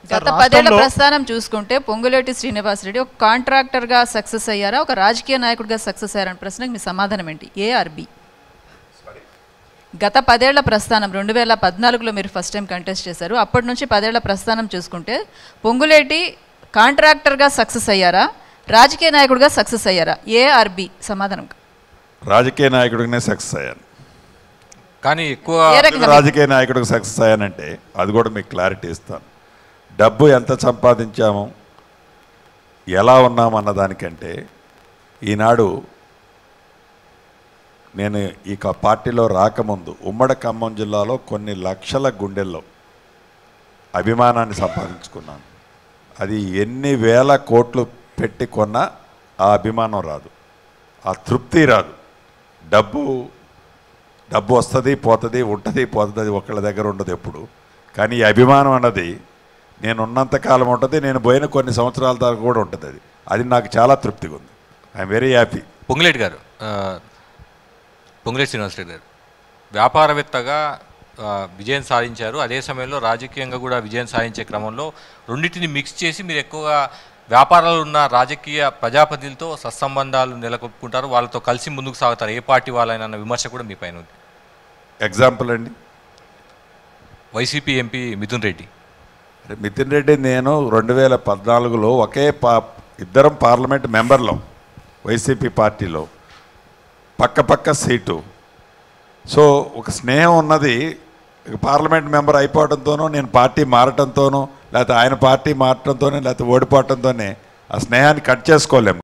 sir, గత పదేళ్ల రాష్ట్రంలో- ప్రస్థానం చూసుకుంటే పొంగులేటి శ్రీనివాసరెడ్డి ఒక కాంట్రాక్టర్గా సక్సెస్ అయ్యారా ఒక రాజకీయ నాయకుడిగా సక్సెస్ అయ్యారని ప్రశ్నకి మీ సమాధానం ఏంటి ఏ ఆర్ బి గత పదేళ్ల ప్రస్థానం రెండు వేల పద్నాలుగులో మీరు ఫస్ట్ టైం కంటెస్ట్ చేశారు అప్పటి నుంచి పదేళ్ల ప్రస్థానం చూసుకుంటే పొంగులేటి కాంట్రాక్టర్గా సక్సెస్ అయ్యారా రాజకీయ నాయకుడిగా సక్సెస్ అయ్యారా ఏ ఆర్ బి సమాధానం రాజకీయ నాయకుడిగానే సక్సెస్ అయ్యాను కానీ ఎక్కువ ఏ రకంగా రాజకీయ నాయకుడికి సక్సెస్ అయ్యానంటే అది కూడా మీకు క్లారిటీ ఇస్తాను డబ్బు ఎంత సంపాదించాము ఎలా ఉన్నాము అన్న దానికంటే ఈనాడు నేను ఈ క- పార్టీలో రాకముందు ఉమ్మడి ఖమ్మం జిల్లాలో కొన్ని లక్షల గుండెల్లో అభిమానాన్ని సంపాదించుకున్నాను అది ఎన్ని వేల కోట్లు పెట్టి కొన్నా ఆ అభిమానం రాదు ఆ తృప్తి రాదు డబ్బు డబ్బు వస్తుంది పోతుంది ఉంటుంది పోతుంది అది ఒకళ్ళ దగ్గర ఉండదు ఎప్పుడు కానీ ఈ అభిమానం అన్నది నేను ఉన్నంత కాలం ఉంటుంది నేను పోయిన కొన్ని సంవత్సరాల దాకా కూడా ఉంటుంది అది అది నాకు చాలా తృప్తిగా ఉంది ఐఎమ్ వెరీ హ్యాపీ పొంగులేటి గారు ఆ, పొంగులేటి శ్రీనివాసరెడ్డి గారు వ్యాపారవేత్తగా ఆ, విజయం సాధించారు అదే సమయంలో రాజకీయంగా కూడా విజయం సాధించే క్రమంలో రెండింటిని మిక్స్ చేసి మీరు ఎక్కువగా వ్యాపారాలు ఉన్న రాజకీయ ప్రజాప్రతినిధులతో సత్సంబంధాలు నెలకొల్పుకుంటారు వాళ్ళతో కలిసి ముందుకు సాగుతారు ఏ పార్టీ వాళ్ళైనా అన్న విమర్శ కూడా మీ పైన ఉంది ఎగ్జాంపుల్ అండి వైసీపీ ఎంపీ మిథున్ రెడ్డి అంటే మితిన్ రెడ్డి నేను రెండు వేల పద్నాలుగులో ఒకే పా ఇద్దరం పార్లమెంట్ మెంబర్లం వైసీపీ పార్టీలో పక్క పక్క సీటు సో ఒక స్నేహం ఉన్నది పార్లమెంట్ మెంబర్ అయిపోవడంతోనో నేను పార్టీ మారటంతోనో లేకపోతే ఆయన పార్టీ మారటంతోనే లేకపోతే ఓడిపోవటంతోనే ఆ స్నేహాన్ని కట్ చేసుకోలేము